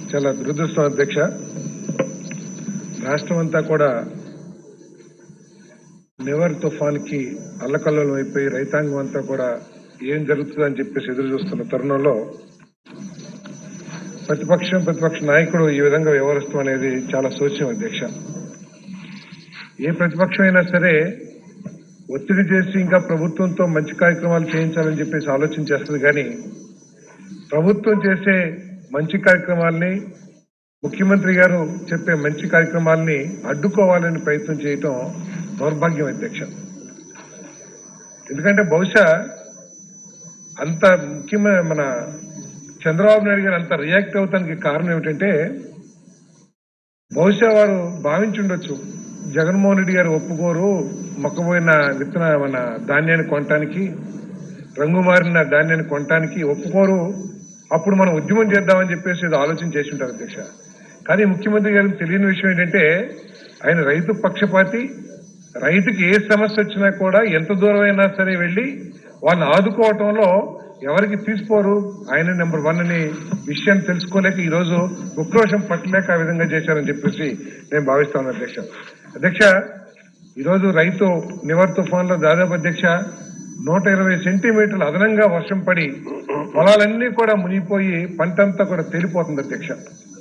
చాలా దురదృష్టం అధ్యక్ష రాష్ట్రం అంతా కూడా నివర్ తుఫాన్కి అల్లకల్లోలం అయిపోయి రైతాంగం అంతా కూడా ఏం జరుగుతుందని చెప్పేసి ఎదురు చూస్తున్న తరుణంలో ప్రతిపక్షం ప్రతిపక్ష నాయకుడు ఈ విధంగా వ్యవహరిస్తాం అనేది చాలా శోచ్యం అధ్యక్ష ఏ ప్రతిపక్షం అయినా సరే ఒత్తిడి చేసి ఇంకా ప్రభుత్వంతో మంచి కార్యక్రమాలు చేయించాలని చెప్పేసి ఆలోచన చేస్తుంది కానీ ప్రభుత్వం చేసే మంచి కార్యక్రమాల్ని ముఖ్యమంత్రి గారు చెప్పే మంచి కార్యక్రమాల్ని అడ్డుకోవాలని ప్రయత్నం చేయటం దౌర్భాగ్యం అధ్యక్ష ఎందుకంటే బహుశా అంత ముఖ్యమైన మన చంద్రబాబు నాయుడు గారు అంత రియాక్ట్ అవుతానికి కారణం ఏమిటంటే బహుశా వారు భావించుండొచ్చు జగన్మోహన్ రెడ్డి గారు ఒప్పుకోరు మొక్కబోయిన విత్తన మన ధాన్యాన్ని కొనటానికి రంగు మారిన ధాన్యాన్ని కొనటానికి ఒప్పుకోరు అప్పుడు మనం ఉద్యమం చేద్దామని చెప్పేసి ఏదో ఆలోచన చేసి ఉంటారు అధ్యక్ష కానీ ముఖ్యమంత్రి గారికి తెలియని విషయం ఏంటంటే ఆయన రైతు పక్షపాతి రైతుకి ఏ సమస్య వచ్చినా కూడా ఎంత దూరం అయినా సరే వెళ్ళి వాళ్ళని ఆదుకోవటంలో ఎవరికి తీసుకోరు ఆయన నెంబర్ వన్ అని విషయాన్ని తెలుసుకోలేక ఈ రోజు ఉక్రోషం పట్టలేక ఆ విధంగా చేశారని చెప్పేసి నేను భావిస్తాను అధ్యక్ష అధ్యక్ష ఈరోజు రైతు నివర్ తుఫాన్ లో దాదాపు అధ్యక్ష నూట ఇరవై సెంటీమీటర్లు అదనంగా వర్షం పడి పొలాలన్నీ కూడా మునిగిపోయి పంటంతా కూడా తేలిపోతుంది అధ్యక్ష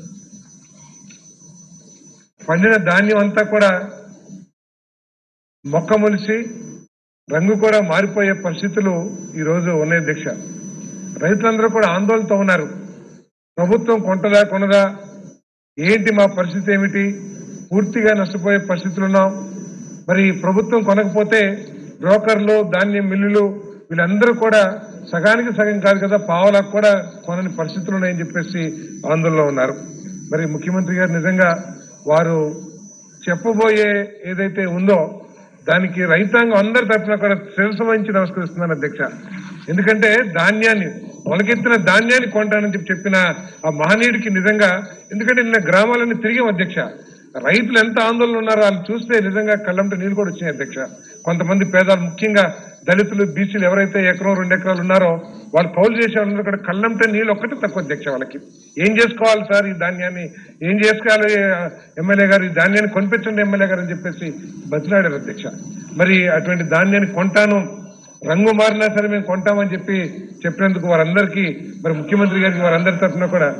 పండిన ధాన్యం అంతా కూడా మొక్క మొలిసి రంగు కూడా మారిపోయే పరిస్థితులు ఈ రోజు ఉన్నాయి అధ్యక్ష రైతులందరూ కూడా ఆందోళనతో ఉన్నారు ప్రభుత్వం కొంటదా కొనదా ఏంటి మా పరిస్థితి ఏమిటి పూర్తిగా నష్టపోయే పరిస్థితులు ఉన్నాం మరి ప్రభుత్వం కొనకపోతే బ్రోకర్లు ధాన్యం మిల్లులు వీళ్ళందరూ కూడా సగానికి సగం కాదు కదా పావలకు కూడా కొనని పరిస్థితులు ఉన్నాయని చెప్పేసి ఆందోళనలో ఉన్నారు మరి ముఖ్యమంత్రి గారు నిజంగా వారు చెప్పబోయే ఏదైతే ఉందో దానికి రైతాంగం అందరి తరఫున కూడా శిరస్సు వహించి నమస్కరిస్తున్నాను అధ్యక్ష ఎందుకంటే ధాన్యాన్ని మొలకెత్తిన ధాన్యాన్ని కొంటానని చెప్పి చెప్పిన ఆ మహనీయుడికి నిజంగా ఎందుకంటే నిన్న గ్రామాలన్నీ తిరిగాం అధ్యక్ష రైతులు ఎంత ఆందోళన ఉన్నారో వాళ్ళు చూస్తే నిజంగా కళ్ళంట నీళ్ళు కూడా వచ్చినాయి అధ్యక్ష కొంతమంది పేదలు ముఖ్యంగా దళితులు బీసీలు ఎవరైతే ఎకరం రెండు ఎకరాలు ఉన్నారో వాళ్ళు కౌలు చేసే వాళ్ళందరూ కూడా కళ్ళంటే నీళ్ళు ఒక్కటే తక్కువ అధ్యక్ష వాళ్ళకి ఏం చేసుకోవాలి సార్ ఈ ధాన్యాన్ని ఏం చేసుకోవాలి ఎమ్మెల్యే గారు ఈ ధాన్యాన్ని కొనిపించండి ఎమ్మెల్యే గారు అని చెప్పేసి బతిలాడారు అధ్యక్ష మరి అటువంటి ధాన్యాన్ని కొంటాను రంగు మారినా సరే మేము కొంటామని చెప్పి చెప్పినందుకు వారందరికీ మరి ముఖ్యమంత్రి గారికి వారందరి తరఫున కూడా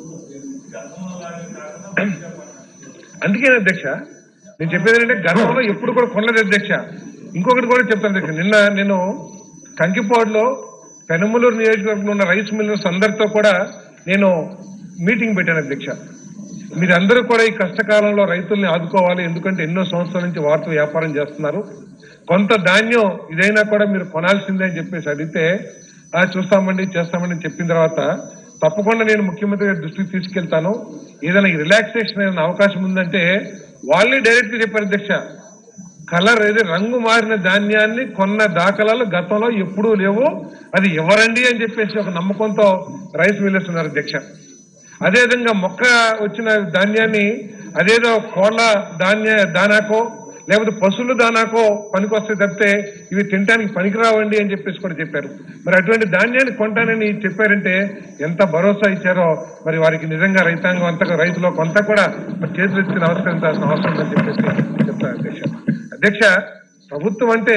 అందుకే అధ్యక్ష నేను చెప్పేది ఏంటంటే గతంలో ఎప్పుడు కూడా కొనలేదు అధ్యక్ష ఇంకొకటి కూడా చెప్తాను అధ్యక్ష నిన్న నేను కంకిపాడులో పెనమలూరు నియోజకవర్గంలో ఉన్న రైస్ మిల్లర్స్ అందరితో కూడా నేను మీటింగ్ పెట్టాను అధ్యక్ష మీరందరూ కూడా ఈ కష్టకాలంలో రైతుల్ని ఆదుకోవాలి ఎందుకంటే ఎన్నో సంవత్సరాల నుంచి వారితో వ్యాపారం చేస్తున్నారు కొంత ధాన్యం ఇదైనా కూడా మీరు కొనాల్సిందే అని చెప్పేసి అడిగితే "ఆ, చూస్తామండి చేస్తామండి చెప్పిన తర్వాత తప్పకుండా నేను ముఖ్యమంత్రి గారి దృష్టికి తీసుకెళ్తాను ఏదైనా రిలాక్సేషన్ ఏదైనా అవకాశం ఉందంటే వాళ్ళే డైరెక్ట్ గా చెప్పారు అధ్యక్ష కలర్ ఏది రంగు మారిన ధాన్యాన్ని కొన్న దాఖలాలు గతంలో ఎప్పుడూ లేవు అది ఎవరండి అని చెప్పేసి ఒక నమ్మకంతో రైస్ మిల్లర్స్ ఉన్నారు అధ్యక్ష అదేవిధంగా మొక్క వచ్చిన ధాన్యాన్ని అదేదో కోళ్ళ ధాన్య దానాకో లేకపోతే పశువుల దానాకో పనికొస్తే తప్పితే ఇవి తినడానికి పనికిరావండి అని చెప్పేసి కూడా చెప్పారు మరి అటువంటి ధాన్యాన్ని కొంటానని చెప్పారంటే ఎంత భరోసా ఇచ్చారో మరి వారికి నిజంగా రైతాంగం అంతా రైతులో కొంత కూడా మరి చేతులు ఎత్తి నమస్కరించాల్సిన అవసరం ఉందని చెప్పేసి చెప్తాను అధ్యక్ష అధ్యక్ష ప్రభుత్వం అంటే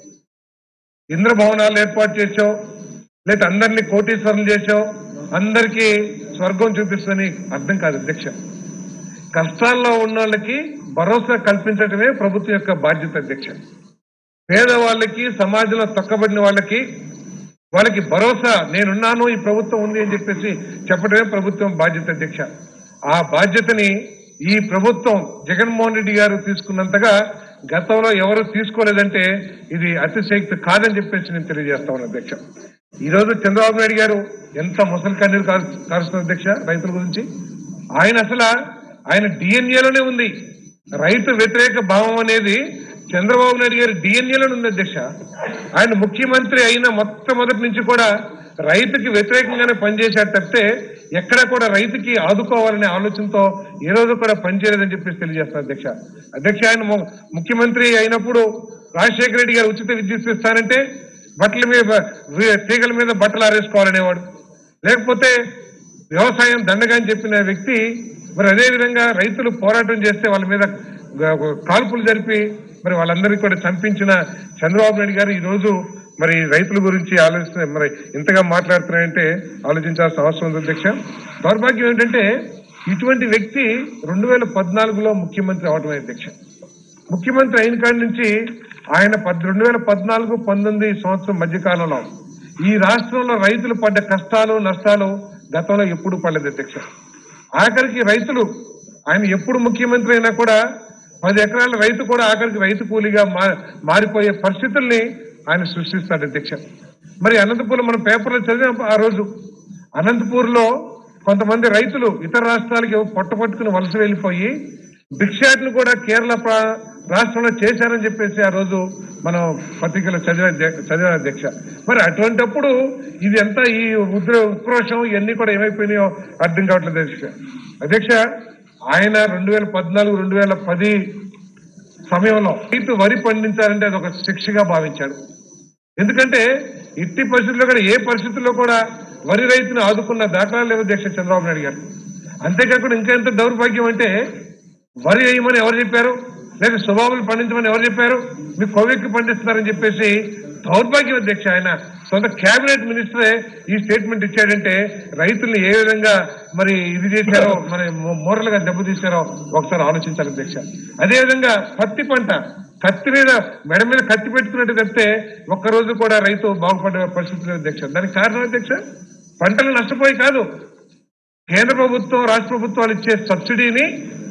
ఇంద్రభవనాలు ఏర్పాటు చేసావు లేదా అందరినీ కోటీశ్వరులు చేసావు అందరికీ స్వర్గం చూపిస్తుందని అర్థం కాదు అధ్యక్ష కష్టాల్లో ఉన్న వాళ్ళకి భరోసా కల్పించడమే ప్రభుత్వం యొక్క బాధ్యత అధ్యక్ష పేదవాళ్ళకి సమాజంలో తొక్కబడిన వాళ్ళకి వాళ్ళకి భరోసా నేనున్నాను ఈ ప్రభుత్వం ఉంది అని చెప్పేసి చెప్పడమే ప్రభుత్వం బాధ్యత అధ్యక్ష ఆ బాధ్యతని ఈ ప్రభుత్వం జగన్మోహన్ రెడ్డి గారు తీసుకున్నంతగా గతంలో ఎవరు తీసుకోలేదంటే ఇది అతిశక్తి కాదని చెప్పేసి నేను తెలియజేస్తా ఉన్నాను అధ్యక్ష ఈ రోజు చంద్రబాబు నాయుడు గారు ఎంత ముసలి కన్నీరు కారు- కారుస్తున్నారు అధ్యక్ష రైతుల గురించి ఆయన అసలు ఆయన డిఎన్ఏలోనే ఉంది రైతు వ్యతిరేక భావం అనేది చంద్రబాబు నాయుడు గారి డిఎన్ఏలోనే ఉంది అధ్యక్ష ఆయన ముఖ్యమంత్రి అయిన మొట్టమొదటి నుంచి కూడా రైతుకి వ్యతిరేకంగానే పనిచేశాడు తప్పితే ఎక్కడ కూడా రైతుకి ఆదుకోవాలనే ఆలోచనతో ఏ రోజు కూడా పనిచేయలేదని చెప్పేసి తెలియజేస్తున్నారు అధ్యక్ష అధ్యక్ష ఆయన ము- ముఖ్యమంత్రి అయినప్పుడు రాజశేఖర రెడ్డి గారు ఉచిత విద్యుత్ ఇస్తానంటే బట్టల మీద వి- తీగల మీద బట్టలు ఆరేసుకోవాలనేవాడు లేకపోతే వ్యవసాయం దండగా అని చెప్పిన వ్యక్తి మరి అదే విధంగా రైతులు పోరాటం చేస్తే వాళ్ళ మీద గ- కాల్పులు జరిపి మరి వాళ్ళందరికీ కూడా చంపించిన చంద్రబాబు నాయుడు గారు ఈ రోజు మరి రైతుల గురించి ఆలోచిస్తే మరి ఇంతగా మాట్లాడుతున్నారంటే ఆలోచించాల్సిన అవసరం ఉంది అధ్యక్ష దౌర్భాగ్యం ఏంటంటే ఇటువంటి వ్యక్తి రెండు వేల పద్నాలుగులో ముఖ్యమంత్రి అవటం అధ్యక్ష ముఖ్యమంత్రి అయిన కాడి నుంచి ఆయన పద్ రెండు వేల పద్నాలుగు పంతొమ్మిది సంవత్సరం మధ్యకాలంలో ఈ రాష్ట్రంలో రైతులు పడ్డ కష్టాలు నష్టాలు గతంలో ఎప్పుడు పడలేదు అధ్యక్ష ఆఖరికి రైతులు ఆయన ఎప్పుడు ముఖ్యమంత్రి అయినా కూడా పది ఎకరాల రైతు కూడా ఆఖరికి రైతు కూలీగా మా- మారిపోయే పరిస్థితుల్ని ఆయన సృష్టిస్తాడు అధ్యక్ష మరి అనంతపూర్లో మనం పేపర్లో చదివాం ఆ రోజు అనంతపూర్లో కొంతమంది రైతులు ఇతర రాష్ట్రాలకి పొట్ట పట్టుకుని వలస వెళ్ళిపోయి భిక్షాటను కూడా కేరళ ప్రా- రాష్ట్రంలో చేశారని చెప్పేసి ఆ రోజు మనం పత్రికలో చదివ చదివిన అధ్యక్ష మరి అటువంటప్పుడు ఇది ఎంత ఈ ఉగ్ర ఉక్రోషం ఇవన్నీ కూడా ఏమైపోయినాయో అర్థం కావట్లేదు అధ్యక్ష అధ్యక్ష ఆయన రెండు వేల పద్నాలుగు రెండు వేల పది సమయంలో రైతు వరి పండించాలంటే అది ఒక శిక్షగా భావించాడు ఎందుకంటే ఇట్టి పరిస్థితుల్లో కూడా ఏ పరిస్థితుల్లో కూడా వరి రైతును ఆదుకున్న దాఖలాలు లేవు అధ్యక్ష చంద్రబాబు నాయుడు గారు అంతేకాకుండా ఇంకా ఎంత దౌర్భాగ్యం అంటే వరి వేయమని ఎవరు చెప్పారు లేదా స్వభావాలు పండించమని ఎవరు చెప్పారు మీకు కొవ్వెక్కి పండిస్తున్నారని చెప్పేసి దౌర్భాగ్యం అధ్యక్ష ఆయన సొంత కేబినెట్ మినిస్టరే ఈ స్టేట్మెంట్ ఇచ్చాడంటే రైతుల్ని ఏ విధంగా మరి ఇది చేశారో మరి మోరల్ గా దెబ్బతీశారో ఒకసారి ఆలోచించాలి అధ్యక్ష అదేవిధంగా పత్తి పంట కత్తి మీద మెడ మీద కత్తి పెట్టుకున్నట్టు తప్పితే ఒక్క రోజు కూడా రైతు బాగుపడే పరిస్థితి లేదు అధ్యక్ష దానికి కారణం అధ్యక్ష పంటలు నష్టపోయి కాదు కేంద్ర ప్రభుత్వం రాష్ట్ర ప్రభుత్వాలు ఇచ్చే సబ్సిడీని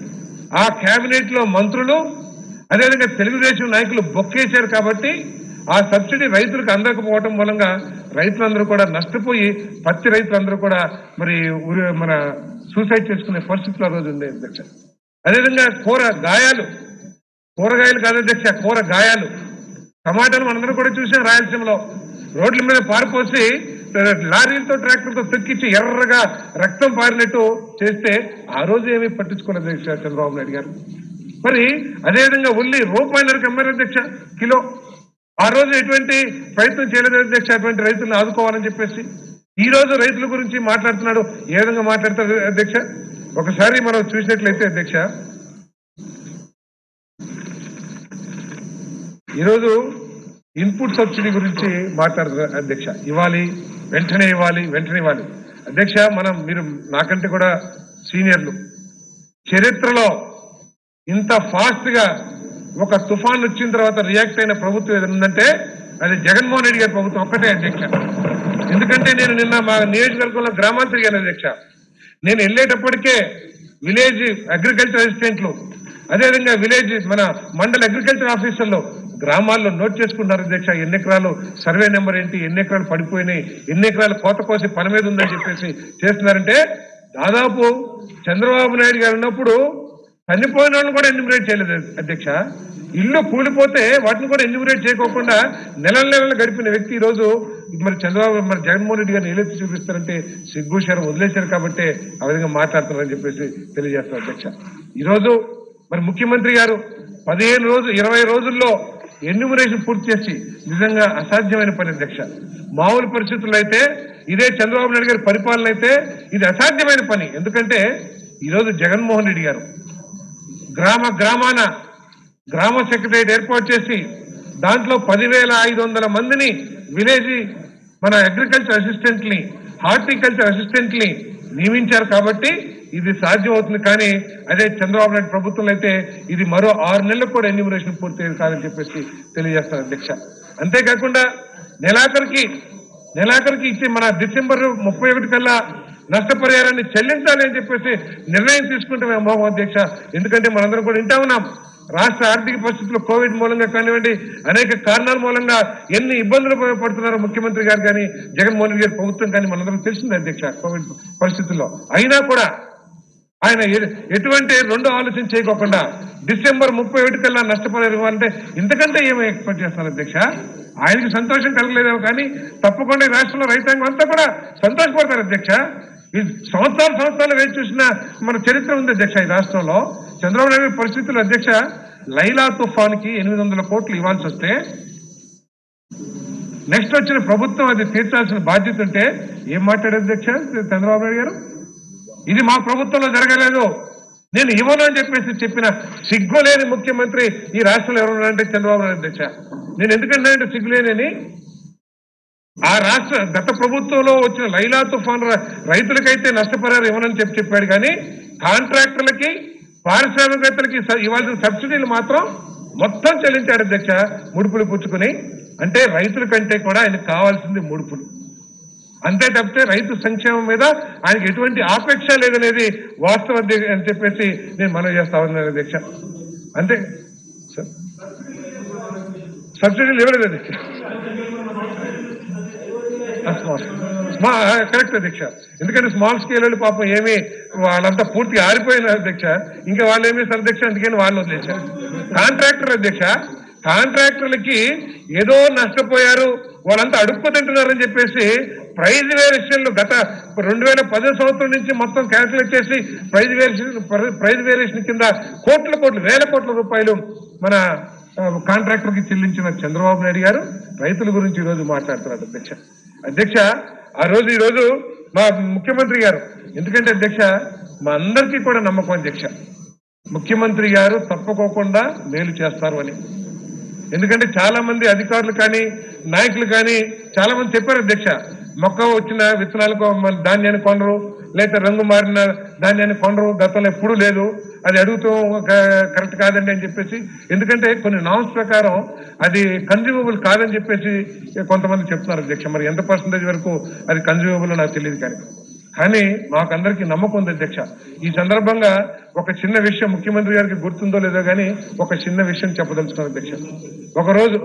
ఆ కేబినెట్ లో మంత్రులు అదేవిధంగా తెలుగుదేశం నాయకులు బొక్కేశారు కాబట్టి ఆ సబ్సిడీ రైతులకు అందకపోవడం మూలంగా రైతులందరూ కూడా నష్టపోయి పత్తి రైతులందరూ కూడా మరి ఊరి- మన సూసైడ్ చేసుకునే పరిస్థితులు ఆ రోజు ఉంది అధ్యక్ష అదేవిధంగా కూర గాయాలు కూరగాయలు కాదు అధ్యక్ష కూర గాయాలు టమాటాలు మనందరం కూడా చూసాం రాయలసీమలో రోడ్ల మీద పారిపోసి లారీలతో ట్రాక్టర్తో తొక్కిచ్చి ఎర్రగా రక్తం పారినట్టు చేస్తే ఆ రోజు ఏమీ పట్టించుకోలేదు అధ్యక్ష చంద్రబాబు నాయుడు గారు మరి అదేవిధంగా ఉల్లి రూపాయిన్నరకు అమ్మారు అధ్యక్ష కిలో ఆ రోజు ఎటువంటి ప్రయత్నం చేయలేదు అధ్యక్ష అటువంటి రైతులను ఆదుకోవాలని చెప్పేసి ఈ రోజు రైతుల గురించి మాట్లాడుతున్నాడు ఏ విధంగా మాట్లాడతారు అధ్యక్ష ఒకసారి మనం చూసినట్లయితే అధ్యక్ష ఈరోజు ఇన్పుట్ సబ్సిడీ గురించి మాట్లాడుతున్నారు అధ్యక్ష ఇవ్వాలి వెంటనే ఇవ్వాలి వెంటనే ఇవ్వాలి అధ్యక్ష మనం మీరు నాకంటే కూడా సీనియర్లు చరిత్రలో ఇంత ఫాస్ట్ గా ఒక తుఫాన్ వచ్చిన తర్వాత రియాక్ట్ అయిన ప్రభుత్వం ఏదైనా ఉందంటే అది జగన్మోహన్ రెడ్డి గారి ప్రభుత్వం ఒక్కటే అధ్యక్ష ఎందుకంటే నేను నిన్న మా నియోజకవర్గంలో గ్రామాలు తిరిగాను అధ్యక్ష నేను వెళ్ళేటప్పటికే విలేజ్ అగ్రికల్చర్ అసిస్టెంట్లు అదేవిధంగా విలేజ్ మన మండల అగ్రికల్చర్ ఆఫీసర్లు గ్రామాల్లో నోట్ చేసుకుంటున్నారు అధ్యక్ష ఎన్ని ఎకరాలు సర్వే నెంబర్ ఏంటి ఎన్ని ఎకరాలు పడిపోయినాయి ఎన్ని ఎకరాలు కోత కోసి పని మీద ఉందని చెప్పేసి చేస్తున్నారంటే దాదాపు చంద్రబాబు నాయుడు గారు ఉన్నప్పుడు చనిపోయిన వాళ్ళని కూడా ఎన్యూమరేట్ చేయలేదు అధ్యక్ష ఇల్లు కూలిపోతే వాటిని కూడా ఎన్యూమరేట్ చేయకోకుండా నెలల నెలలు గడిపిన వ్యక్తి ఈ రోజు మరి చంద్రబాబు మరి జగన్మోహన్ రెడ్డి గారిని ఏలెత్తి చూపిస్తారంటే సిగ్గు శరం వదిలేశారు కాబట్టి ఆ విధంగా మాట్లాడుతున్నారని చెప్పేసి తెలియజేస్తారు అధ్యక్ష ఈ రోజు మరి ముఖ్యమంత్రి గారు పదిహేను రోజు ఇరవై రోజుల్లో ఎన్యూమరేషన్ పూర్తి చేసి నిజంగా అసాధ్యమైన పని అధ్యక్ష మామూలు పరిస్థితుల్లో అయితే ఇదే చంద్రబాబు నాయుడు గారి పరిపాలన అయితే ఇది అసాధ్యమైన పని ఎందుకంటే ఈరోజు జగన్మోహన్ రెడ్డి గారు గ్రామ గ్రామాన గ్రామ సెక్రటరియట్ ఏర్పాటు చేసి దాంట్లో పదివేల ఐదు వందల మందిని విలేజ్ మన అగ్రికల్చర్ అసిస్టెంట్ని హార్టికల్చర్ అసిస్టెంట్ని నియమించారు కాబట్టి ఇది సాధ్యం అవుతుంది కానీ అదే చంద్రబాబు నాయుడు ప్రభుత్వంలో అయితే ఇది మరో ఆరు నెలలకు కూడా ఎన్యూమరేషన్ పూర్తి కాదని చెప్పేసి తెలియజేస్తారు అధ్యక్ష అంతేకాకుండా నెలాఖరికి నెలాఖరికి ఇచ్చే మన డిసెంబర్ ముప్పై ఒకటి కల్లా నష్టపరిహారాన్ని చెల్లించాలి అని చెప్పేసి నిర్ణయం తీసుకుంటాం మోహం అధ్యక్ష ఎందుకంటే మనందరం కూడా వింటా ఉన్నాం రాష్ట్ర ఆర్థిక పరిస్థితులు కోవిడ్ మూలంగా కానివ్వండి అనేక కారణాల మూలంగా ఎన్ని ఇబ్బందులు పడుతున్నారో ముఖ్యమంత్రి గారు కానీ జగన్మోహన్ రెడ్డి గారి ప్రభుత్వం కానీ మనందరం తెలిసింది అధ్యక్ష కోవిడ్ పరిస్థితుల్లో అయినా కూడా ఆయన ఎ- ఎటువంటి రెండు ఆలోచన చేయకోకుండా డిసెంబర్ ముప్పై ఒకటి కల్లా నష్టపరిహారం ఇవ్వాలంటే ఇంతకంటే ఏమి ఎక్స్పెక్ట్ చేస్తున్నారు అధ్యక్ష ఆయనకి సంతోషం కలగలేదేమో కానీ తప్పకుండా ఈ రాష్ట్రంలో రైతాంగం అంతా కూడా సంతోషపడతారు అధ్యక్ష ఈ సంవత్సరాలు సంవత్సరాలు వేచి చూసిన మన చరిత్ర ఉంది అధ్యక్ష ఈ రాష్ట్రంలో చంద్రబాబు నాయుడు గారి పరిస్థితులు అధ్యక్ష లైలా తుఫాన్ కి ఎనిమిది వందల కోట్లు ఇవ్వాల్సి వస్తే నెక్స్ట్ వచ్చిన ప్రభుత్వం అది తీర్చాల్సిన బాధ్యత ఉంటే ఏం మాట్లాడారు అధ్యక్ష చంద్రబాబు నాయుడు గారు ఇది మా ప్రభుత్వంలో జరగలేదు నేను ఇవ్వను అని చెప్పేసి చెప్పిన సిగ్గులేని ముఖ్యమంత్రి ఈ రాష్ట్రంలో ఎవరు ఉన్నారంటే చంద్రబాబు నాయుడు అధ్యక్ష నేను ఎందుకంటే సిగ్గులేనని ఆ రాష్ట్ర గత ప్రభుత్వంలో వచ్చిన లైలా తుఫాన్ ర- రైతులకైతే నష్టపరిహారం ఇవ్వనని చెప్పి చెప్పాడు కానీ కాంట్రాక్టర్లకి పారిశ్రామికవేత్తలకి స- ఇవ్వాల్సిన సబ్సిడీలు మాత్రం మొత్తం చెల్లించాడు అధ్యక్ష ముడుపులు పుచ్చుకుని అంటే రైతుల కంటే కూడా ఆయనకు కావాల్సింది ముడుపులు అంతే తప్పితే రైతు సంక్షేమం మీద ఆయనకి ఎటువంటి ఆపేక్ష లేదనేది వాస్తవం అధ్య- అని చెప్పేసి నేను మనవి చేస్తా ఉన్నాను అధ్యక్ష అంతే స- సబ్సిడీలు ఇవ్వలేదు అధ్యక్ష స్మాల్ కరెక్ట్ అధ్యక్ష ఎందుకంటే స్మాల్ స్కేల్ వాళ్ళు పాపం ఏమి వాళ్ళంతా పూర్తిగా ఆరిపోయిన అధ్యక్ష ఇంకా వాళ్ళు ఏమి సార్ అధ్యక్ష అందుకని వాళ్ళు వదిలేశారు కాంట్రాక్టర్ అధ్యక్ష కాంట్రాక్టర్లకి ఏదో నష్టపోయారు వాళ్ళంతా అడుక్కు తింటున్నారని చెప్పేసి ప్రైజ్ వేరియేషన్లు గత రెండు వేల పదో సంవత్సరం నుంచి మొత్తం క్యాల్కులేట్ చేసి ప్రైజ్ వేరియేషన్ ప్రైజ్ వేరియేషన్ కింద కోట్ల కోట్లు వేల కోట్ల రూపాయలు మన ఆ, కాంట్రాక్టర్కి చెల్లించిన చంద్రబాబు నాయుడు గారు రైతుల గురించి ఈ రోజు మాట్లాడుతున్నారు అధ్యక్ష అధ్యక్ష ఆ రోజు ఈ రోజు మా ముఖ్యమంత్రి గారు ఎందుకంటే అధ్యక్ష మా అందరికీ కూడా నమ్మకం అధ్యక్ష ముఖ్యమంత్రి గారు తప్పకోకుండా మేలు చేస్తారు అని ఎందుకంటే చాలా మంది అధికారులు కానీ నాయకులు కానీ చాలా మంది చెప్పారు అధ్యక్ష మొక్క వచ్చిన విత్తనాలకు మన ధాన్యాన్ని కొనరు లేకపోతే రంగు మారిన ధాన్యాన్ని కొనరు గతంలో ఎప్పుడూ లేదు అది అడుగుతూ క- కరెక్ట్ కాదండి అని చెప్పేసి ఎందుకంటే కొన్ని నామ్స్ ప్రకారం అది కన్జ్యూమబుల్ కాదని చెప్పేసి కొంతమంది చెప్తున్నారు అధ్యక్ష మరి ఎంత పర్సంటేజ్ వరకు అది కన్జ్యూమబుల్ నాకు తెలియదు కానీ కానీ మాకందరికీ నమ్మకం ఉంది అధ్యక్ష ఈ సందర్భంగా ఒక చిన్న విషయం ముఖ్యమంత్రి గారికి గుర్తుందో లేదో కానీ ఒక చిన్న విషయం చెప్పదలుచుకున్నాను అధ్యక్ష ఒకరోజు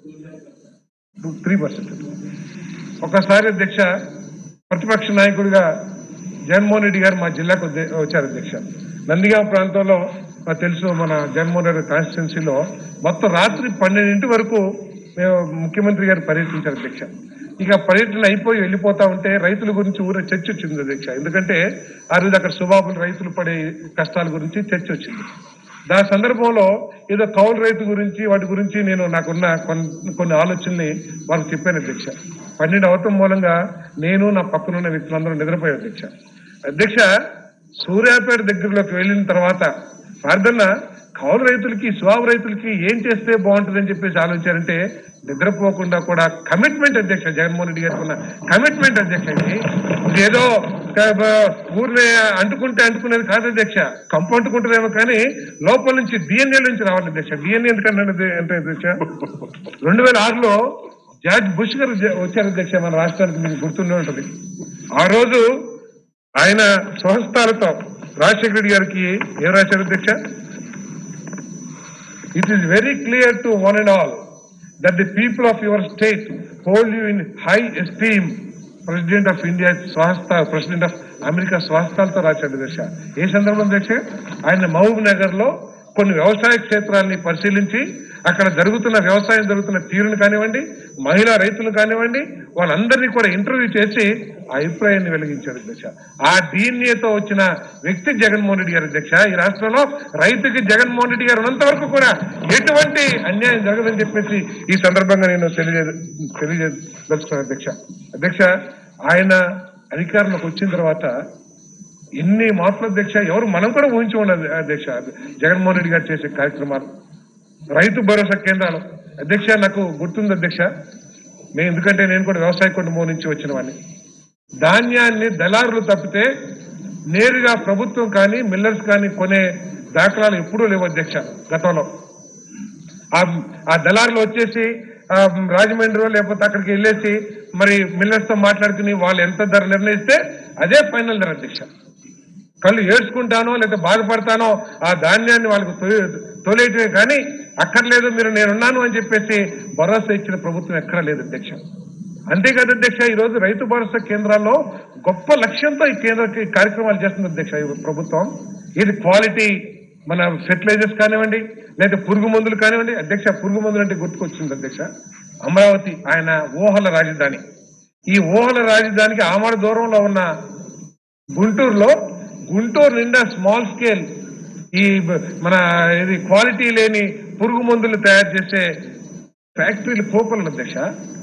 త్రీ పర్సెంట్ ఒకసారి అధ్యక్ష ప్రతిపక్ష నాయకుడిగా జగన్మోహన్ రెడ్డి గారు మా జిల్లాకు వచ్చే- వచ్చారు అధ్యక్ష నందిగాం ప్రాంతంలో నాకు తెలుసు మన జగన్మోహన్ రెడ్డి కాన్స్టిట్యున్సీలో మొత్తం రాత్రి పన్నెండింటి వరకు మేము ముఖ్యమంత్రి గారు పర్యటించారు అధ్యక్ష ఇక పర్యటన అయిపోయి వెళ్ళిపోతా ఉంటే రైతుల గురించి ఊరే చర్చ వచ్చింది అధ్యక్ష ఎందుకంటే ఆ రోజు అక్కడ సుబాబులు రైతులు పడే కష్టాల గురించి చర్చ వచ్చింది దాని సందర్భంలో ఏదో కౌలు రైతు గురించి వాటి గురించి నేను నాకున్న కొన్ని కొన్ని ఆలోచనల్ని వాళ్ళకి చెప్పాను అధ్యక్ష పన్నెండు అవతం మూలంగా నేను నా పక్కనున్న వ్యక్తులందరూ నిద్రపోయారు అధ్యక్ష అధ్యక్ష సూర్యాపేట దగ్గరలోకి వెళ్ళిన తర్వాత ప్రార్థన కౌలు రైతులకి స్వాబు రైతులకి ఏం చేస్తే బాగుంటుందని చెప్పేసి ఆలోచించారంటే నిద్రపోకుండా కూడా కమిట్మెంట్ అధ్యక్ష జగన్మోహన్ రెడ్డి గారికి ఉన్న కమిట్మెంట్ అధ్యక్ష ఇది ఇది ఏదో క- బ- ఊరినే అంటుకుంటే అంటుకునేది కాదు అధ్యక్ష కంపు అంటుకుంటుందేమో కానీ లోపల నుంచి డిఎన్ఏ నుంచి రావాలి అధ్యక్ష డిఎన్ఏ ఎందుకంటే అంటే అధ్యక్ష రెండు వేల ఆరులో జార్జ్ బుష్ గారు జ- వచ్చారు అధ్యక్ష మన రాష్ట్రానికి మీకు గుర్తుండే ఉంటుంది ఆ రోజు ఆయన స్వహస్తాలతో రాజశేఖర రెడ్డి గారికి ఏం రాశారు అధ్యక్ష It is very clear to one and all that the people of your state hold you in high esteem. President of India స్వాస్థ ప్రెసిడెంట్ ఆఫ్ అమెరికా స్వాస్థాలతో రాశాడు దశ ఏ సందర్భం దశ ఆయన మహబూబ్ నగర్ లో కొన్ని వ్యవసాయ క్షేత్రాన్ని పరిశీలించి అక్కడ జరుగుతున్న వ్యవసాయం జరుగుతున్న తీరును కానివ్వండి మహిళా రైతులు కానివ్వండి వాళ్ళందరినీ కూడా ఇంటర్వ్యూ చేసి ఆ అభిప్రాయాన్ని వెలిగించాడు అధ్యక్ష ఆ డిఎన్ఏతో వచ్చిన వ్యక్తి జగన్మోహన్ రెడ్డి గారు అధ్యక్ష ఈ రాష్ట్రంలో రైతుకి జగన్మోహన్ రెడ్డి గారు ఉన్నంత వరకు కూడా ఎటువంటి అన్యాయం జరగదని చెప్పేసి ఈ సందర్భంగా నేను తెలియజే తెలియజేదలుచుకున్నాను అధ్యక్ష అధ్యక్ష ఆయన అధికారంలోకి వచ్చిన తర్వాత ఎన్ని మార్పులు అధ్యక్ష ఎవరు మనం కూడా ఊహించి ఉండదు అధ్యక్ష జగన్మోహన్ రెడ్డి గారు చేసే కార్యక్రమాలు రైతు భరోసా కేంద్రాలు అధ్యక్ష నాకు గుర్తుంది అధ్యక్ష నేను ఎందుకంటే నేను కూడా వ్యవసాయ కుటుంబం నుంచి వచ్చిన వాడిని ధాన్యాన్ని దళారులు తప్పితే నేరుగా ప్రభుత్వం కానీ మిల్లర్స్ కానీ కొనే దాఖలాలు ఎప్పుడూ లేవు అధ్యక్ష గతంలో ఆ ఆ దళారులు వచ్చేసి ఆ, రాజమండ్రి లేకపోతే అక్కడికి వెళ్ళేసి మరి మిల్లర్స్ తో మాట్లాడుకుని వాళ్ళు ఎంత ధర నిర్ణయిస్తే అదే ఫైనల్ ధర అధ్యక్ష కళ్ళు ఏడ్చుకుంటానో లేదా బాధపడతానో ఆ ధాన్యాన్ని వాళ్ళకు తొలి- తొలేయటమే కానీ అక్కర్లేదు మీరు నేనున్నాను అని చెప్పేసి భరోసా ఇచ్చిన ప్రభుత్వం ఎక్కడా లేదు అధ్యక్ష అంతేకాదు అధ్యక్ష ఈ రోజు రైతు భరోసా కేంద్రాల్లో గొప్ప లక్ష్యంతో ఈ కేంద్ర ఈ కార్యక్రమాలు చేస్తుంది అధ్యక్ష ఈ ప్రభుత్వం ఇది క్వాలిటీ మన ఫెర్టిలైజర్స్ కానివ్వండి లేదా పురుగు మందులు కానివ్వండి అధ్యక్ష పురుగు మందులు అంటే గుర్తుకొచ్చింది అధ్యక్ష అమరావతి ఆయన ఊహల రాజధాని ఈ ఊహల రాజధానికి ఆమడ దూరంలో ఉన్న గుంటూరులో గుంటూరు నిండా స్మాల్ స్కేల్ ఈ బ- మన ఇది క్వాలిటీ లేని పురుగు మందులు తయారు చేసే ఫ్యాక్టరీలు పోకలు అధ్యక్ష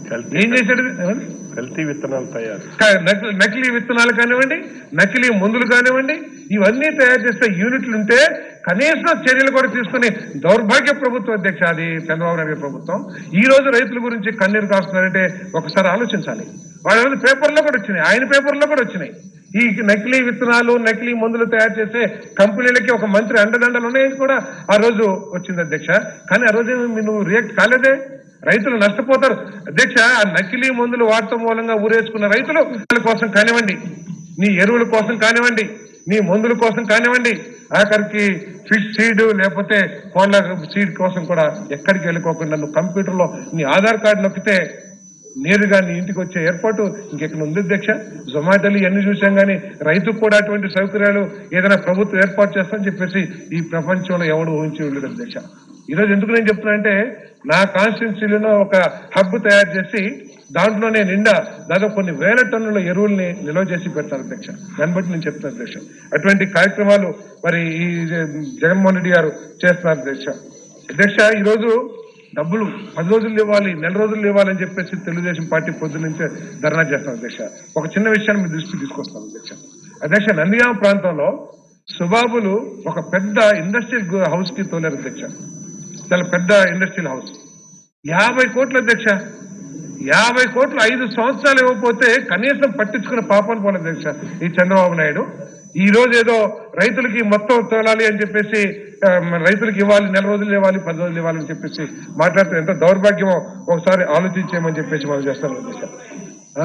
కల్తీ ఏం చేశాడు ఏమండి? కల్తీ విత్తనాలు తయారు క- నకిలీ నకిలీ విత్తనాలు కానివ్వండి నకిలీ మందులు కానివ్వండి ఇవన్నీ తయారు చేసే యూనిట్లు ఉంటే కనీసం చర్యలు కూడా తీసుకుని దౌర్భాగ్య ప్రభుత్వం అధ్యక్ష అది చంద్రబాబు నాయుడు గారి ప్రభుత్వం ఈ రోజు రైతుల గురించి కన్నీరు కాస్తున్నారంటే ఒకసారి ఆలోచించాలి వాళ్ళ పేపర్లో కూడా వచ్చినాయి ఆయన పేపర్లో కూడా వచ్చినాయి ఈ నకిలీ విత్తనాలు నకిలీ మందులు తయారు చేసే కంపెనీలకి ఒక మంత్రి అండదండలు ఉన్నాయని కూడా ఆ రోజు వచ్చింది అధ్యక్ష కానీ ఆ రోజు ఏమీ నువ్వు రియాక్ట్ కాలేదే రైతులు నష్టపోతారు అధ్యక్ష ఆ నకిలీ మందులు వాడటం మూలంగా ఊరేసుకున్న రైతులు వాళ్ళ కోసం కానివ్వండి నీ ఎరువుల కోసం కానివ్వండి నీ మందుల కోసం కానివ్వండి ఆఖరికి ఫిష్ సీడ్ లేకపోతే కోళ్ళ సీడ్ కోసం కూడా ఎక్కడికి వెళ్ళిపోకుండా నువ్వు కంప్యూటర్లో నీ ఆధార్ కార్డు నొక్కితే నేరుగా నీ ఇంటికి వచ్చే ఏర్పాటు ఇంకెక్కడ ఉంది అధ్యక్ష జొమాటోలు ఇవన్నీ చూసాం కానీ రైతుకు కూడా అటువంటి సౌకర్యాలు ఏదైనా ప్రభుత్వం ఏర్పాటు చేస్తామని చెప్పేసి ఈ ప్రపంచంలో ఎవడు ఊహించి ఉండదు అధ్యక్ష ఈరోజు ఎందుకు నేను చెప్తున్నా అంటే నా కాన్స్టిట్యున్సీలో ఒక హబ్ తయారు చేసి దాంట్లోనే నిండా దాదాపు కొన్ని వేల టన్నుల ఎరువుల్ని నిల్వ చేసి పెడతారు అధ్యక్ష దాన్ని బట్టి నేను చెప్తాను అధ్యక్ష అటువంటి కార్యక్రమాలు మరి ఈ జగన్మోహన్ రెడ్డి గారు చేస్తున్నారు అధ్యక్ష అధ్యక్ష ఈరోజు డబ్బులు పది రోజులు ఇవ్వాలి నెల రోజులు ఇవ్వాలని చెప్పేసి తెలుగుదేశం పార్టీ పొద్దు నుంచే ధర్నా చేస్తాం అధ్యక్ష ఒక చిన్న విషయాన్ని మీ దృష్టికి తీసుకొస్తాం అధ్యక్ష అధ్యక్ష నందిగామ ప్రాంతంలో సుబాబులు ఒక పెద్ద ఇండస్ట్రియల్ హౌస్ కి తోలేరు అధ్యక్ష చాలా పెద్ద ఇండస్ట్రియల్ హౌస్ యాభై కోట్ల అధ్యక్ష యాభై కోట్లు ఐదు సంవత్సరాలు ఇవ్వకపోతే కనీసం పట్టించుకునే పాపను పోలేదు అధ్యక్ష ఈ చంద్రబాబు నాయుడు ఈ రోజు ఏదో రైతులకి మొత్తం తోలాలి అని చెప్పేసి ఆ, రైతులకి ఇవ్వాలి నెల రోజులు ఇవ్వాలి పది రోజులు ఇవ్వాలి అని చెప్పేసి మాట్లాడుతూ ఎంత దౌర్భాగ్యమో ఒకసారి ఆలోచించేయమని చెప్పేసి మనం చేస్తాం అధ్యక్ష ఆ?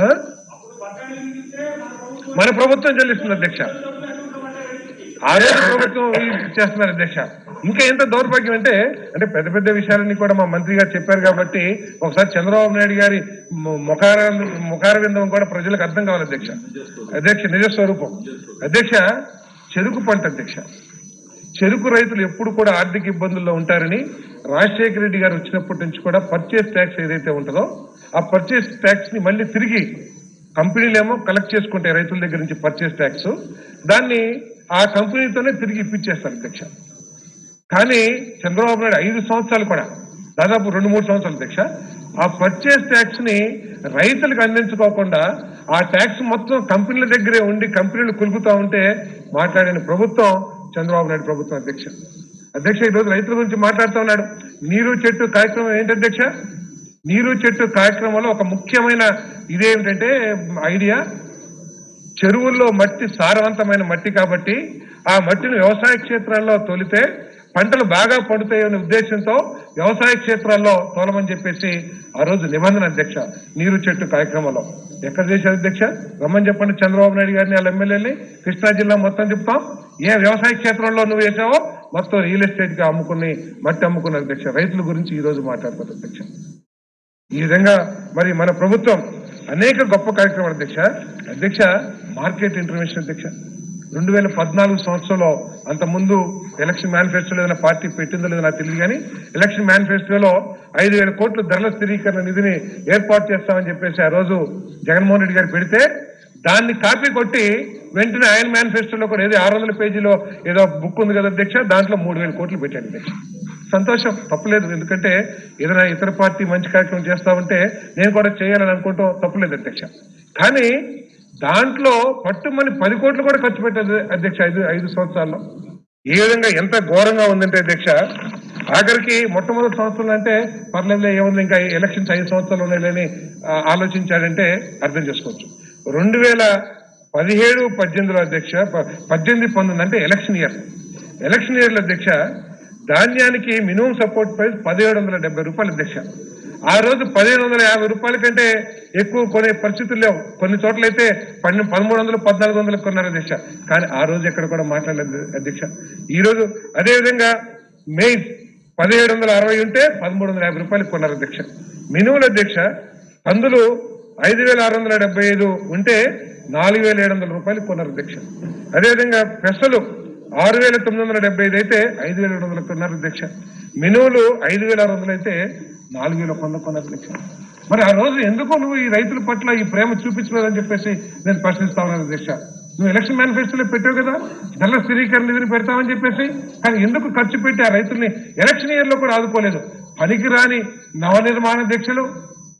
మన ప్రభుత్వం చెల్లిస్తుంది అధ్యక్ష ఆ రోజు ప్రభుత్వం ఈ చేస్తున్నారు అధ్యక్ష ఇంకా ఎంత దౌర్భాగ్యం అంటే అంటే పెద్ద పెద్ద విషయాలన్నీ కూడా మా మంత్రి గారు చెప్పారు కాబట్టి ఒకసారి చంద్రబాబు నాయుడు గారి ము- ముఖార ముఖార విందం కూడా ప్రజలకు అర్థం కావాలి అధ్యక్ష అధ్యక్ష నిజ స్వరూపం అధ్యక్ష చెరుకు పంట అధ్యక్ష చెరుకు రైతులు ఎప్పుడు కూడా ఆర్థిక ఇబ్బందుల్లో ఉంటారని రాజశేఖర రెడ్డి గారు వచ్చినప్పటి నుంచి కూడా పర్చేస్ ట్యాక్స్ ఏదైతే ఉంటుందో ఆ పర్చేస్ ట్యాక్స్ ని మళ్ళీ తిరిగి కంపెనీలేమో కలెక్ట్ చేసుకుంటాయి రైతుల దగ్గర నుంచి పర్చేస్ ట్యాక్స్ దాన్ని ఆ కంపెనీతోనే తిరిగి ఇప్పించేస్తారు అధ్యక్ష కానీ చంద్రబాబు నాయుడు ఐదు సంవత్సరాలు కూడా దాదాపు రెండు మూడు సంవత్సరాలు అధ్యక్ష ఆ పర్చేస్ ట్యాక్స్ ని రైతులకు అందించుకోకుండా ఆ ట్యాక్స్ మొత్తం కంపెనీల దగ్గరే ఉండి కంపెనీలు కులుకుతా ఉంటే మాట్లాడిన ప్రభుత్వం చంద్రబాబు నాయుడు ప్రభుత్వం అధ్యక్ష అధ్యక్ష ఈరోజు రైతుల గురించి మాట్లాడుతూ ఉన్నాడు నీరు చెట్టు కార్యక్రమం ఏంటి అధ్యక్ష నీరు చెట్టు కార్యక్రమంలో ఒక ముఖ్యమైన ఇదేమిటంటే ఐడియా చెరువుల్లో మట్టి సారవంతమైన మట్టి కాబట్టి ఆ మట్టిని వ్యవసాయ క్షేత్రాల్లో తోలితే పంటలు బాగా పండుతాయనే ఉద్దేశంతో వ్యవసాయ క్షేత్రాల్లో తోలమని చెప్పేసి ఆ రోజు నిబంధన అధ్యక్ష నీరు చెట్టు కార్యక్రమంలో ఎక్కడ చేశారు అధ్యక్ష రమ్మని చెప్పండి చంద్రబాబు నాయుడు గారిని వాళ్ళ ఎమ్మెల్యేని కృష్ణా జిల్లా మొత్తం చెప్తాం ఏ వ్యవసాయ క్షేత్రంలో నువ్వు వేసావో మొత్తం రియల్ ఎస్టేట్ గా అమ్ముకుని మట్టి అమ్ముకున్న అధ్యక్ష రైతుల గురించి ఈ రోజు మాట్లాడుతుంది అధ్యక్ష ఈ విధంగా మరి మన ప్రభుత్వం అనేక గొప్ప కార్యక్రమాలు అధ్యక్ష అధ్యక్ష మార్కెట్ ఇంటర్వెన్షన్ అధ్యక్ష రెండు వేల పద్నాలుగు సంవత్సరంలో అంత ముందు ఎలక్షన్ మేనిఫెస్టోలో ఏదైనా పార్టీ పెట్టిందో లేదో నాకు తెలియదు కానీ ఎలక్షన్ మేనిఫెస్టోలో ఐదు వేల కోట్ల ధరల స్థిరీకరణ నిధిని ఏర్పాటు చేస్తామని చెప్పేసి ఆ రోజు జగన్మోహన్ రెడ్డి గారు పెడితే దాన్ని కాపీ కొట్టి వెంటనే ఆయన మేనిఫెస్టోలో కూడా ఏదో ఆరు వందల పేజీలో ఏదో బుక్ ఉంది కదా అధ్యక్ష దాంట్లో మూడు వేల కోట్లు పెట్టాడు అధ్యక్ష సంతోషం తప్పులేదు ఎందుకంటే ఏదైనా ఇతర పార్టీ మంచి కార్యక్రమం చేస్తా ఉంటే నేను కూడా చేయాలని అనుకుంటాం తప్పులేదు అధ్యక్ష కానీ దాంట్లో పట్టుమని పది కోట్లు కూడా ఖర్చు పెట్టదు అధ్యక్ష ఐదు ఐదు సంవత్సరాల్లో ఏ విధంగా ఎంత ఘోరంగా ఉందంటే అధ్యక్ష ఆఖరికి మొట్టమొదటి సంవత్సరం అంటే పర్లేదు ఏముంది ఇంకా ఎలక్షన్స్ ఐదు సంవత్సరాలు ఉన్నాయని ఆ, ఆలోచించాడంటే అర్థం చేసుకోవచ్చు రెండు వేల పదిహేడు పద్దెనిమిదిలో అధ్యక్ష ప- పద్దెనిమిది పంతొమ్మిది అంటే ఎలక్షన్ ఇయర్ ఎలక్షన్ ఇయర్లో అధ్యక్ష ధాన్యానికి మినిమం సపోర్ట్ ప్రైస్ పదిహేడు వందల డెబ్బై రూపాయలు అధ్యక్ష ఆ రోజు పదిహేను వందల యాభై రూపాయల కంటే ఎక్కువ కొనే పరిస్థితులు లేవు కొన్ని చోట్ల అయితే పన్నెండు పదమూడు వందలు పద్నాలుగు వందలు కొన్నారు అధ్యక్ష కానీ ఆ రోజు ఎక్కడ కూడా మాట్లాడలేదు అధ్యక్ష ఈ రోజు అదే విధంగా మే పదిహేడు వందల అరవై ఉంటే పదమూడు వందల యాభై రూపాయలు కొన్నారు అధ్యక్ష మినుములు అధ్యక్ష కందులు ఐదు వేల ఆరు వందల డెబ్బై ఐదు ఉంటే నాలుగు వేల ఏడు వందల రూపాయలు కొన్నారు అధ్యక్ష అదేవిధంగా పెసలు ఆరు వేల తొమ్మిది వందల డెబ్బై ఐదు అయితే ఐదు వేల ఏడు వందలు కొన్నారు అధ్యక్ష మినువులు ఐదు వేల ఆరు వందలు అయితే నాలుగు వేల వంద కొన్నారు అధ్యక్ష మరి ఆ రోజు ఎందుకు నువ్వు ఈ రైతుల పట్ల ఈ ప్రేమ చూపించలేదని చెప్పేసి నేను ప్రశ్నిస్తా ఉన్నాను అధ్యక్ష నువ్వు ఎలక్షన్ మేనిఫెస్టోలో పెట్టావు కదా ధరల స్థిరీకరణ నిధిని పెడతామని చెప్పేసి కానీ ఎందుకు ఖర్చు పెట్టి ఆ రైతుల్ని ఎలక్షన్ ఇయర్ లో కూడా ఆదుకోలేదు పనికిరాని నవనిర్మాణ దీక్షలు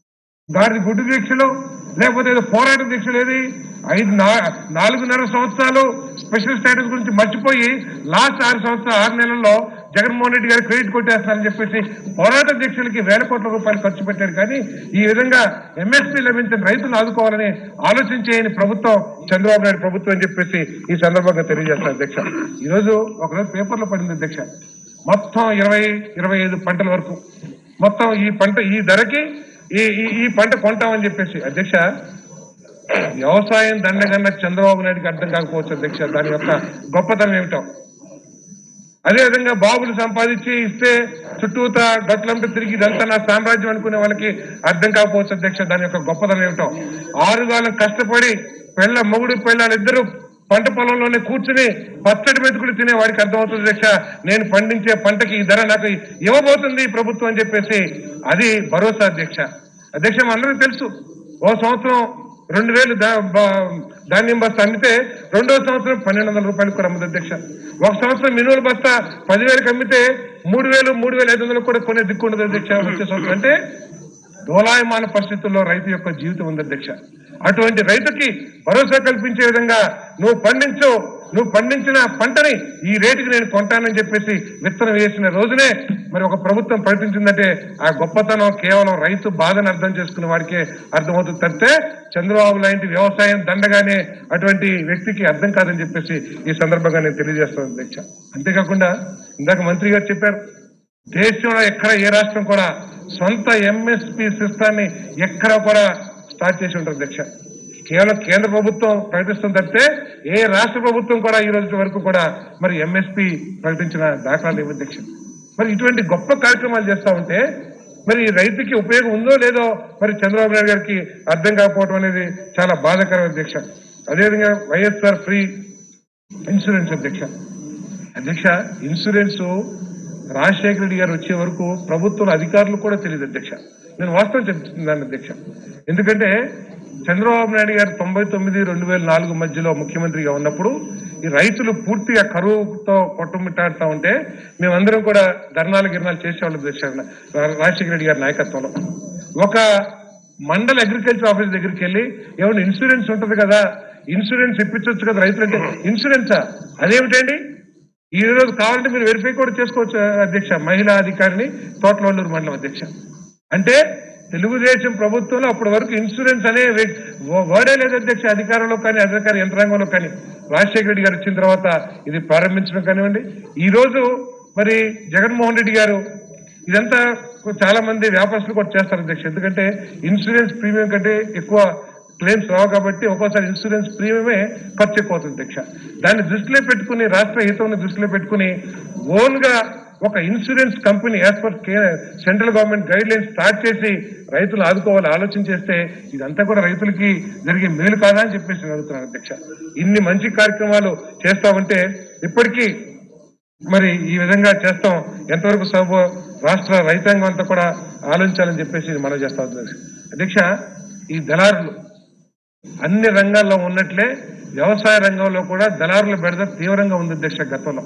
దాని గుడ్డు దీక్షలు లేకపోతే ఏదో పోరాట దీక్షలు ఏది ఐదు నా- నాలుగున్నర సంవత్సరాలు స్పెషల్ స్టేటస్ గురించి మర్చిపోయి లాస్ట్ ఆరు సంవత్సరాలు ఆరు నెలల్లో జగన్మోహన్ రెడ్డి గారు క్రెడిట్ కొట్టేస్తారని చెప్పేసి పోరాట దీక్షలకి వేల కోట్ల రూపాయలు ఖర్చు పెట్టారు కానీ ఈ విధంగా ఎంఎస్పీ లభించిన రైతులు ఆదుకోవాలని ఆలోచించేయని ప్రభుత్వం చంద్రబాబు నాయుడు ప్రభుత్వం అని చెప్పేసి ఈ సందర్భంగా తెలియజేస్తారు అధ్యక్ష ఈరోజు ఒకరోజు పేపర్లో పడింది అధ్యక్ష మొత్తం ఇరవై ఇరవై ఐదు పంటల వరకు మొత్తం ఈ పంట ఈ ధరకి ఈ ఈ- ఈ పంట కొంటామని చెప్పేసి అధ్యక్ష వ్యవసాయం దండగన్న చంద్రబాబు నాయుడికి అర్థం కాకపోవచ్చు అధ్యక్ష దాని యొక్క గొప్పతనం ఏమిటో అదే విధంగా బాబులు సంపాదించి ఇస్తే చుట్టూత గట్లంటూ తిరిగి ఇదంతా నా సామ్రాజ్యం అనుకునే వాళ్ళకి అర్థం కాకపోవచ్చు అధ్యక్ష దాని యొక్క గొప్పతనం ఏమిటో ఆరుగాలం కష్టపడి పెళ్ళ మొగుడు పెళ్ళాలు ఇద్దరు పంట పొలంలోనే కూర్చుని పచ్చడి మెతుకులు తినే వాడికి అర్థమవుతుంది అధ్యక్ష నేను పండించే పంటకి ఈ ధర నాకు ఇవ్వబోతుంది ఈ ప్రభుత్వం అని చెప్పేసి అది భరోసా అధ్యక్ష అధ్యక్ష మనందరికీ తెలుసు ఓ సంవత్సరం రెండు వేలు దా- బా- ధాన్యం బస్తా అమ్మితే రెండో సంవత్సరం పన్నెండు వందల రూపాయలకు కూడా అమ్మదు అధ్యక్ష ఒక సంవత్సరం మినువుల బస్తా పదివేలకు అమ్మితే మూడు వేలు మూడు వేల ఐదు వందలకు కూడా కొనే దిక్కు ఉండదు అధ్యక్ష వచ్చే సంవత్సరం అంటే డోలాయమాన పరిస్థితుల్లో రైతు యొక్క జీవితం ఉంది అధ్యక్ష అటువంటి రైతుకి భరోసా కల్పించే విధంగా నువ్వు పండించు నువ్వు పండించిన పంటని ఈ రేటుకి నేను కొంటానని చెప్పేసి విత్తనం వేసిన రోజునే మరి ఒక ప్రభుత్వం ప్రకటించిందంటే ఆ గొప్పతనం కేవలం రైతు బాధను అర్థం చేసుకునే వాడికే అర్థమవుతుంది తప్పితే చంద్రబాబు లాంటి వ్యవసాయం దండగానే అటువంటి వ్యక్తికి అర్థం కాదని చెప్పేసి ఈ సందర్భంగా నేను తెలియజేస్తాను అధ్యక్ష అంతేకాకుండా ఇందాక మంత్రి గారు చెప్పారు దేశంలో ఎక్కడ ఏ రాష్ట్రం కూడా సొంత ఎంఎస్పి సిస్టాన్ని ఎక్కడ కూడా స్టార్ట్ చేసి ఉంటుంది అధ్యక్ష కేవలం కేంద్ర ప్రభుత్వం ప్రకటిస్తుంది తప్పితే ఏ రాష్ట్ర ప్రభుత్వం కూడా ఈ రోజు వరకు కూడా మరి ఎంఎస్పి ప్రకటించిన దాఖలాలు లేవు అధ్యక్ష మరి ఇటువంటి గొప్ప కార్యక్రమాలు చేస్తా ఉంటే మరి ఈ రైతుకి ఉపయోగం ఉందో లేదో మరి చంద్రబాబు నాయుడు గారికి అర్థం కాకపోవడం అనేది చాలా బాధాకరం అధ్యక్ష అదేవిధంగా వైఎస్ఆర్ ఫ్రీ ఇన్సూరెన్స్ అధ్యక్ష అధ్యక్ష ఇన్సూరెన్స్ రాజశేఖర రెడ్డి గారు వచ్చే వరకు ప్రభుత్వం అధికారులు కూడా తెలియదు అధ్యక్ష నేను వాస్తవం చెప్తున్నాను అధ్యక్ష ఎందుకంటే చంద్రబాబు నాయుడు గారు తొంభై తొమ్మిది రెండు వేల నాలుగు మధ్యలో ముఖ్యమంత్రిగా ఉన్నప్పుడు ఈ రైతులు పూర్తిగా కరువుతో కొట్టుమిట్టాడుతూ ఉంటే మేమందరం కూడా ధర్నాలు గిరణాలు చేసేవాళ్ళం అధ్యక్ష రాజశేఖర రెడ్డి గారి నాయకత్వంలో ఒక మండల అగ్రికల్చర్ ఆఫీస్ దగ్గరికి వెళ్ళి ఏమైనా ఇన్సూరెన్స్ ఉంటుంది కదా ఇన్సూరెన్స్ ఇప్పించవచ్చు కదా రైతులంటే ఇన్సూరెన్సా అదేమిటండి ఈ రోజు కావాలంటే మీరు వెరిఫై కూడా చేసుకోవచ్చు అధ్యక్ష మహిళా అధికారిని తోటలూరు మండలం అధ్యక్ష అంటే తెలుగుదేశం ప్రభుత్వంలో అప్పటి వరకు ఇన్సూరెన్స్ అనే వే- వ- వర్డే లేదు అధ్యక్ష అధికారంలో కానీ అధికార యంత్రాంగంలో కానీ రాజశేఖర రెడ్డి గారు వచ్చిన తర్వాత ఇది ప్రారంభించడం కానివ్వండి ఈ రోజు మరి జగన్మోహన్ రెడ్డి గారు ఇదంతా చాలా మంది వ్యాపారస్తులు కూడా చేస్తారు అధ్యక్ష ఎందుకంటే ఇన్సూరెన్స్ ప్రీమియం కంటే ఎక్కువ క్లెయిమ్స్ రావు కాబట్టి ఒక్కోసారి ఇన్సూరెన్స్ ప్రీమియమే ఖర్చు ఎక్కువ అవుతుంది అధ్యక్ష దాన్ని దృష్టిలో పెట్టుకుని రాష్ట్ర హితం దృష్టిలో పెట్టుకుని ఓన్ గా ఒక insurance company as per central government guidelines start చేసి రైతులు ఆదుకోవాలి ఆలోచన చేస్తే ఇదంతా కూడా రైతులకి జరిగే మేలు కాదా అని చెప్పేసి నేను అడుగుతున్నాను అధ్యక్ష ఇన్ని మంచి కార్యక్రమాలు చేస్తా ఉంటే ఇప్పటికీ మరి ఈ విధంగా చేస్తాం ఎంతవరకు సబు రాష్ట్ర రైతాంగం అంతా కూడా ఆలోచించాలని చెప్పేసి మనం చేస్తాం అధ్యక్ష ఈ దళారులు అన్ని రంగాల్లో ఉన్నట్లే వ్యవసాయ రంగంలో కూడా దళారుల బెడద తీవ్రంగా ఉంది అధ్యక్ష గతంలో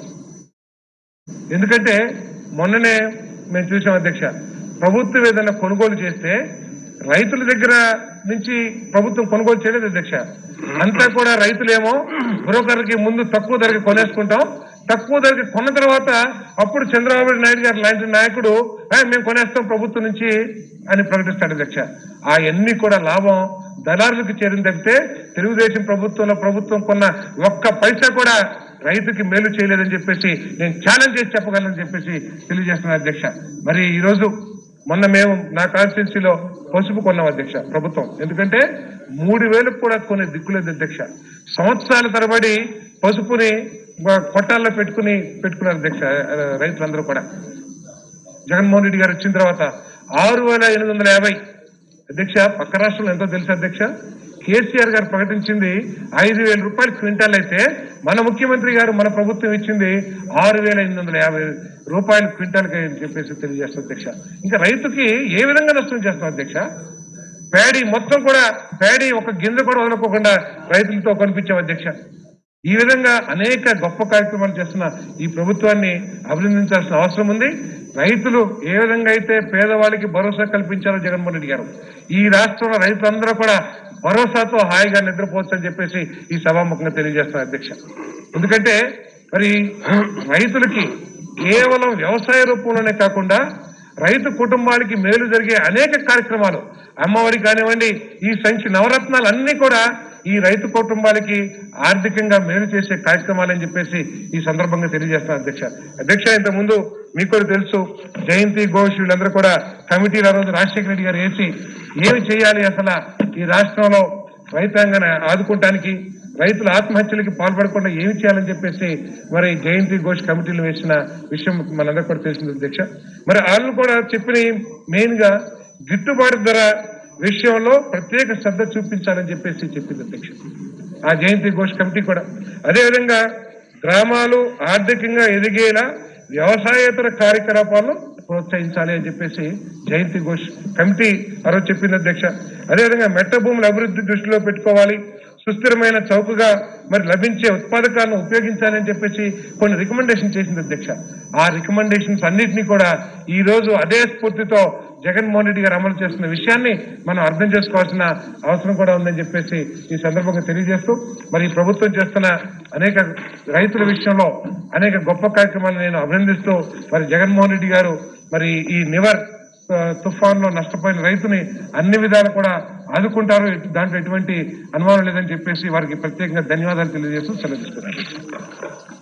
ఎందుకంటే మొన్ననే మేము చూసాం అధ్యక్ష ప్రభుత్వం ఏదైనా కొనుగోలు చేస్తే రైతుల దగ్గర నుంచి ప్రభుత్వం కొనుగోలు చేయలేదు అధ్యక్ష అంతా కూడా రైతులేమో బ్రోకర్కి ముందు తక్కువ ధరకి కొనేసుకుంటాం తక్కువ ధరకి కొన్న తర్వాత అప్పుడు చంద్రబాబు నాయుడు గారు లాంటి నాయకుడు "ఆ, మేము కొనేస్తాం ప్రభుత్వం నుంచి అని ప్రకటిస్తాడు అధ్యక్ష ఆ ఎన్ని కూడా లాభం దళారులకు చేరింది తప్పితే తెలుగుదేశం ప్రభుత్వంలో ప్రభుత్వం కొన్న ఒక్క పైసా కూడా రైతుకి మేలు చేయలేదని చెప్పేసి నేను ఛాలెంజ్ చేసి చెప్పగలను చెప్పేసి తెలియజేస్తున్నాను అధ్యక్ష మరి ఈ రోజు మొన్న మేము నా కాన్స్టిట్యున్సీలో పసుపు కొన్నాం అధ్యక్ష ప్రభుత్వం ఎందుకంటే మూడు వేలకు కూడా కొనే దిక్కులేదు అధ్యక్ష సంవత్సరాల తరబడి పసుపుని గ- కొట్టాల్లో పెట్టుకుని పెట్టుకున్నారు అధ్యక్ష ఆ, రైతులందరూ కూడా జగన్మోహన్ రెడ్డి గారు వచ్చిన తర్వాత ఆరు వేల ఎనిమిది వందల యాభై అధ్యక్ష పక్క రాష్ట్రంలో ఎంతో తెలుసు అధ్యక్ష కేసీఆర్ గారు ప్రకటించింది ఐదు వేల రూపాయలు క్వింటాల్ అయితే మన ముఖ్యమంత్రి గారు మన ప్రభుత్వం ఇచ్చింది ఆరు వేల ఎనిమిది వందల యాభై రూపాయలు క్వింటాల్కి అని చెప్పేసి తెలియజేస్తాం అధ్యక్ష ఇంకా రైతుకి ఏ విధంగా నష్టం చేస్తాం అధ్యక్ష ప్యాడీ మొత్తం కూడా ప్యాడీ ఒక గింజ కూడా వదలకోకుండా రైతులతో కనిపించాం అధ్యక్ష ఈ విధంగా అనేక గొప్ప కార్యక్రమాలు చేస్తున్న ఈ ప్రభుత్వాన్ని అభినందించాల్సిన అవసరం ఉంది రైతులు ఏ విధంగా అయితే పేదవాళ్ళకి భరోసా కల్పించారో జగన్మోహన్ రెడ్డి గారు ఈ రాష్ట్రంలో రైతులందరూ కూడా భరోసాతో హాయిగా నిద్రపోవచ్చు అని చెప్పేసి ఈ సభాముఖంగా తెలియజేస్తున్నారు అధ్యక్ష ఎందుకంటే మరి రైతులకి కేవలం వ్యవసాయ రూపంలోనే కాకుండా రైతు కుటుంబాలకి మేలు జరిగే అనేక కార్యక్రమాలు అమ్మఒడి కానివ్వండి ఈ సంఖ్య నవరత్నాలు అన్ని కూడా ఈ రైతు కుటుంబాలకి ఆర్థికంగా మేలు చేసే కార్యక్రమాలు అని చెప్పేసి ఈ సందర్భంగా తెలియజేస్తున్నాను అధ్యక్ష అధ్యక్ష ఇంత ముందు మీకు కూడా తెలుసు జయంతి ఘోష్ వీళ్ళందరూ కూడా కమిటీలు ఆ రోజు రాజశేఖర రెడ్డి గారు వేసి ఏమి చేయాలి అసలు ఈ రాష్ట్రంలో రైతాంగాన్ని ఆదుకుంటానికి రైతుల ఆత్మహత్యలకి పాల్పడకుండా ఏమి చేయాలని చెప్పేసి మరి జయంతి ఘోష్ కమిటీలు వేసిన విషయం మనందరూ కూడా తెలిసింది అధ్యక్ష మరి వాళ్ళు కూడా చెప్పిన మెయిన్ గా గిట్టుబాటు ధర విషయంలో ప్రత్యేక శ్రద్ధ చూపించాలని చెప్పేసి చెప్పింది అధ్యక్ష ఆ జయంతి ఘోష్ కమిటీ కూడా అదేవిధంగా గ్రామాలు ఆర్థికంగా ఎదిగేలా వ్యవసాయేతర కార్యకలాపాలను ప్రోత్సహించాలి అని చెప్పేసి జయంతి ఘోష్ కమిటీ ఆ రోజు చెప్పింది అధ్యక్ష అదేవిధంగా మెట్ట భూముల అభివృద్ధి దృష్టిలో పెట్టుకోవాలి సుస్థిరమైన చౌకగా మరి లభించే ఉత్పాదకాలను ఉపయోగించాలి అని చెప్పేసి కొన్ని రికమెండేషన్ చేసింది అధ్యక్ష ఆ రికమెండేషన్స్ అన్నింటినీ కూడా ఈ రోజు అదే స్ఫూర్తితో జగన్మోహన్ రెడ్డి గారు అమలు చేస్తున్న విషయాన్ని మనం అర్థం చేసుకోవాల్సిన అవసరం కూడా ఉందని చెప్పేసి ఈ సందర్భంగా తెలియజేస్తూ మరి ఈ ప్రభుత్వం చేస్తున్న అనేక రైతుల విషయంలో అనేక గొప్ప కార్యక్రమాలను నేను అభినందిస్తూ మరి జగన్మోహన్ రెడ్డి గారు మరి ఈ నివర్ ఆ, తుఫాన్ లో నష్టపోయిన రైతుని అన్ని విధాలు కూడా ఆదుకుంటారు ఎటు- దాంట్లో ఎటువంటి అనుమానం లేదని చెప్పేసి వారికి ప్రత్యేకంగా ధన్యవాదాలు తెలియజేస్తూ సెలవు తీసుకున్నాను